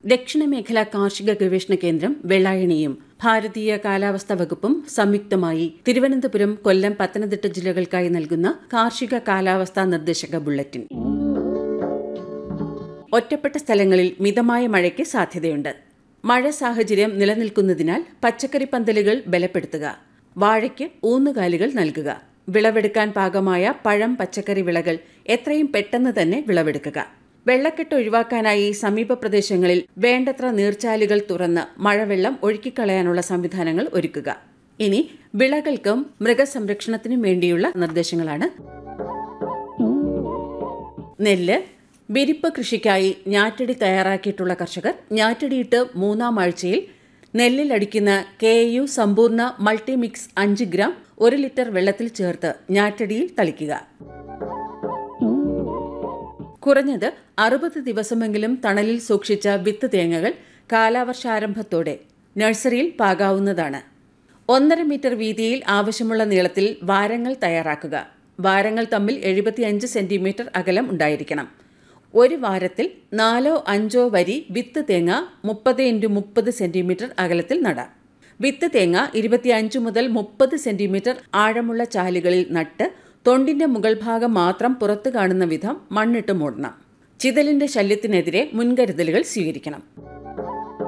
ദക്ഷിണമേഖല കാർഷിക ഗവേഷണ കേന്ദ്രം വെള്ളായണിയും ഭാരതീയ കാലാവസ്ഥാ വകുപ്പും സംയുക്തമായി തിരുവനന്തപുരം കൊല്ലം പത്തനംതിട്ട ജില്ലകൾക്കായി നൽകുന്ന കാർഷിക കാലാവസ്ഥാ നിർദ്ദേശക ബുള്ളറ്റിൻ ഒറ്റപ്പെട്ട സ്ഥലങ്ങളിൽ മിതമായ മഴയ്ക്ക് സാധ്യതയുണ്ട് മഴ സാഹചര്യം നിലനിൽക്കുന്നതിനാൽ പച്ചക്കറി പന്തലുകൾ ബലപ്പെടുത്തുക വാഴയ്ക്ക് ഊന്നുകാലുകൾ നൽകുക വിളവെടുക്കാൻ പാകമായ പഴം പച്ചക്കറി വിളകൾ എത്രയും പെട്ടെന്ന് തന്നെ വിളവെടുക്കുക വെള്ളക്കെട്ട് ഒഴിവാക്കാനായി സമീപ പ്രദേശങ്ങളിൽ വേണ്ടത്ര നീർച്ചാലുകൾ തുറന്ന് മഴവെള്ളം ഒഴുക്കിക്കളയാനുള്ള സംവിധാനങ്ങൾ ഒരുക്കുക ഇനി വിളകൾക്കും മൃഗസംരക്ഷണത്തിനും വേണ്ടിയുള്ള നിർദ്ദേശങ്ങളാണ് നെല്ല് വിരിപ്പ് കൃഷിക്കായി ഞാറ്റടി തയ്യാറാക്കിയിട്ടുള്ള കർഷകർ ഞാറ്റടിയിട്ട് മൂന്നാം ആഴ്ചയിൽ നെല്ലിൽ അടിക്കുന്ന കെ യു സമ്പൂർണ്ണ മൾട്ടിമിക്സ് അഞ്ച് ഗ്രാം ഒരു ലിറ്റർ വെള്ളത്തിൽ ചേർത്ത് ഞാറ്റടിയിൽ തളിക്കുക കുറഞ്ഞത് അറുപത് ദിവസമെങ്കിലും തണലിൽ സൂക്ഷിച്ച വിത്ത് തേങ്ങകൾ കാലാവർഷാരംഭത്തോടെ നഴ്സറിയിൽ പാകാവുന്നതാണ് ഒന്നര മീറ്റർ വീതിയിൽ ആവശ്യമുള്ള നീളത്തിൽ വാരങ്ങൾ തയ്യാറാക്കുക വാരങ്ങൾ തമ്മിൽ എഴുപത്തിയഞ്ച് സെന്റിമീറ്റർ അകലം ഉണ്ടായിരിക്കണം ഒരു വാരത്തിൽ നാലോ അഞ്ചോ വരി വിത്ത് തേങ്ങ മുപ്പത് ഇൻറ്റു മുപ്പത് സെന്റിമീറ്റർ അകലത്തിൽ നടാം വിത്ത് തേങ്ങ ഇരുപത്തിയഞ്ച് മുതൽ മുപ്പത് സെന്റിമീറ്റർ ആഴമുള്ള ചാലുകളിൽ നട്ട് തൊണ്ടിന്റെ മുകൾ ഭാഗം മാത്രം പുറത്തു കാണുന്ന വിധം മണ്ണിട്ട് മൂടണം ചിതലിന്റെ ശല്യത്തിനെതിരെ മുൻകരുതലുകൾ സ്വീകരിക്കണം